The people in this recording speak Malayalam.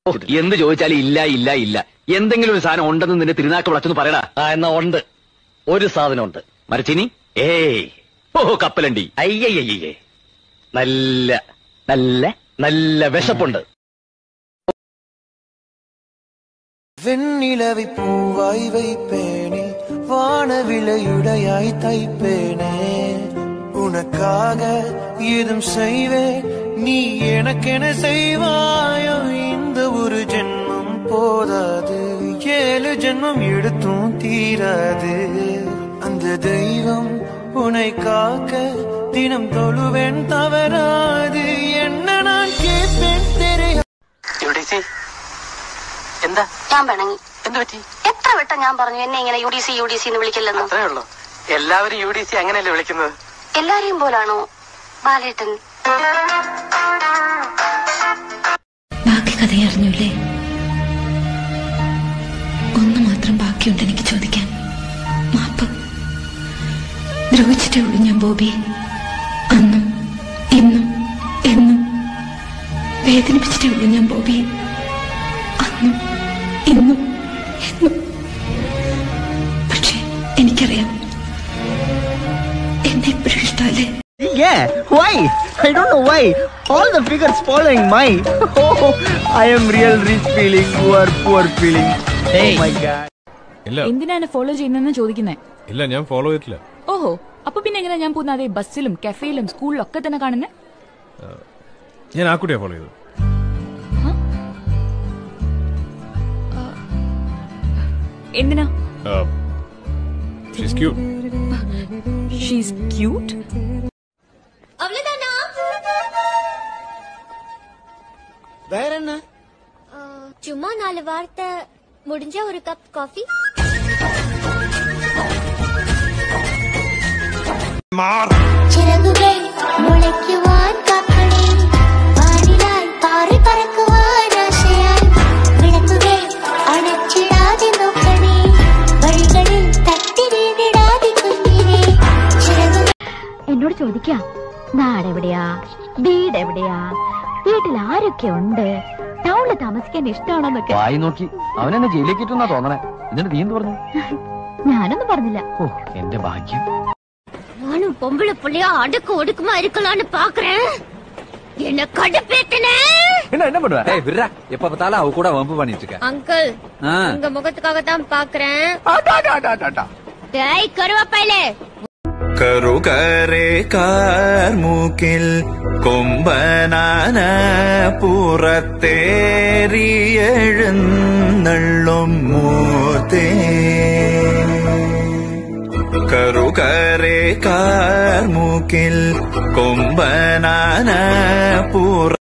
ഓ, എന്ത് ചോദിച്ചാലും ഇല്ല ഇല്ല ഇല്ല എന്തെങ്കിലും ഒരു സാധനം ഉണ്ടെന്ന് നിന്റെ തിരുനാക്ക് വിളച്ചെന്ന് പറയടാ ആ എന്നാ ഉണ്ട് ഒരു സാധനമുണ്ട് മരച്ചിനി ഏയ് ഓ കപ്പലണ്ടി അയ്യയ്യേ നല്ല നല്ല നല്ല വിശപ്പുണ്ട് வெண்ணிலவை பூவாய் வைப்பேனே வானவிலையுடையாய் தைப்பேனே உனக்காக ஏதும் செய்வேன் நீ எனக்கென செய்வாயோ இந்த ஒரு ஜென்மம் போதாது ஏழு ஜென்மம் எடுத்தும் தீராது அந்த தெய்வம் உன்னை காக்க தினம் தொழுவேன் தவறாது என்ன நான் கேட்பேன் தெரியாது എന്താ ഞാൻ പിണങ്ങി എന്ത് പറ്റി എത്ര വട്ടം ഞാൻ പറഞ്ഞു എന്നെ ഇങ്ങനെ U D C U D C എന്ന് വിളിക്കില്ലെന്ന് അത്രേ ഉള്ളൂ എല്ലാവരും യു ഡി സി അങ്ങനെയല്ലേ വിളിക്കുന്നത് എല്ലാരെയും പോലാണോ ബാലേട്ടൻ ബാക്കി കഥ അറിഞ്ഞൂലേ ഒന്ന് മാത്രം ബാക്കിയുണ്ട് എനിക്ക് ചോദിക്കാൻ മാപ്പ് ദ്രോഹിച്ചിട്ടേ ഉള്ളൂ ഞാൻ ബോബി അന്നും ഇന്നും എന്നും വേദനിപ്പിച്ചിട്ടേ ഉള്ളൂ ഞാൻ ബോബി അന്നും ഇന്നും എന്നും പക്ഷെ എനിക്കറിയാം എന്നെ എപ്പോഴും ഇഷ്ടമല്ലേ Yeah, why? I don't know why. All the figures following my. Oh, I am real rich feeling, poor, poor feeling. Oh my god. ഇല്ല എന്തിനാണ് ഫോളോ ചെയ്യുന്നതെന്ന് ചോദിക്കുന്നേ ഇല്ല ഞാൻ ഫോളോ ചെയ്തിട്ടില്ല ഓഹോ അപ്പൊ പിന്നെ എങ്ങനെ ഞാൻ പോകുന്ന അതേ ബസ്സിലും കഫേയിലും സ്കൂളിലും ഒക്കെ തന്നെ കാണുന്നേ ഞാൻ ആ കുട്ടിയെ ഫോളോ ചെയ്തു എന്തിനാ ഷീസ് ക്യൂട്ട് ഷീസ് ക്യൂട്ട് வேற என்ன சும்மா நாலு வார்த்தை முடிஞ்ச ஒரு கப் காஃபி ചിറകുകൾ മുളയ്ക്കുവാൻ കാക്കണേ വാനിലായി പാറി പറക്കുവാൻ ആശയായി വിളക്കുകൾ അണച്ചിടാതെ നോക്കണേ വഴികളിൽ തട്ടി വീണിടാതെ കുഞ്ഞിനെ ചിറകുകൾ എന്നോട് ചോദിക്കാം നാടെവിടെയാ വീട് എവിടെയാ വീട്ടിൽ ആരൊക്കെ ഉണ്ട് ടൗണിൽ താമസിക്കാൻ ഇഷ്ടമാണോന്നൊക്കെ വായി നോക്കി അവനെന്നെ ജയിലിലേക്ക് ഇട്ടെന്നാ തോന്നണേ എന്നിട്ട് നീ എന്ത് പറഞ്ഞു ഞാനൊന്നും പറഞ്ഞില്ല ഓ എന്റെ ഭാഗ്യം நானும் பொம்பளை புள்ளையா அடுக்கு ஒடுக்குமா இருக்கலாம்னு பாக்குறேன் என்ன கடுப்பேத்தனே என்ன என்ன பண்ணுவ ஏய் விடுறா எப்ப பார்த்தாலும் அவ கூட வம்பு பண்ணிட்டு இருக்க அங்கிள் ஆ. உங்க முகத்துக்காக தான் பாக்குறேன் டேய் கருவாப்பையிலே കറുകരെ കാർമൂക്കിൽ കൊമ്പനാന പുറത്തേറിയെഴുന്നള്ളും മൂത്തേ കറുകരെ കാർമൂക്കിൽ കൊമ്പനാന പുറ